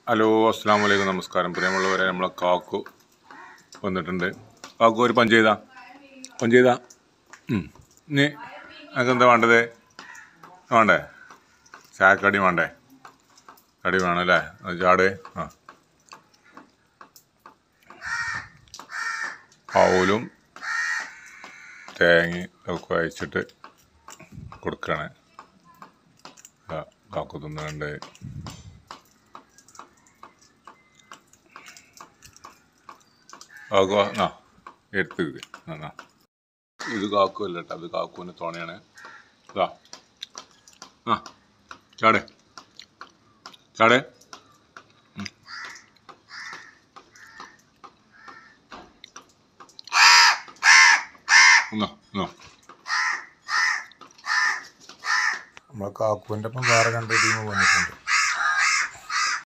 Hello അസ്സാം വലൈക്കും നമസ്കാരം പ്രിയമുള്ളവരെ നമ്മളെ കാക്കു വന്നിട്ടുണ്ട് കാക്കു ഒരു പഞ്ച് ചെയ്താ പഞ്ച് ചെയ്താ ഉം. ഇനി നിങ്ങൾക്ക് എന്താ വേണ്ടത് വേണ്ടേ ചായക്കടി വേണ്ടേ കടി വേണം അല്ലേ അത് ചാട് ആ ആവൂലും തേങ്ങ ഒക്കെ അയച്ചിട്ട് കൊടുക്കണേ ആ, കാക്കു തിന്നുന്നുണ്ട് കാക്കു ആ എടുത്ത് ആ ഇത് കാക്കു അല്ല കേട്ടോ അത് കാക്കുവിൻ്റെ തോണയാണ് ഇതാ ആ ചാടെ ചാടെ ഉം. എന്നാ എന്നാ നമ്മളെ കാക്കുവിൻ്റെ ഒപ്പം വേറെ രണ്ട് ടീം വന്നിട്ടുണ്ട്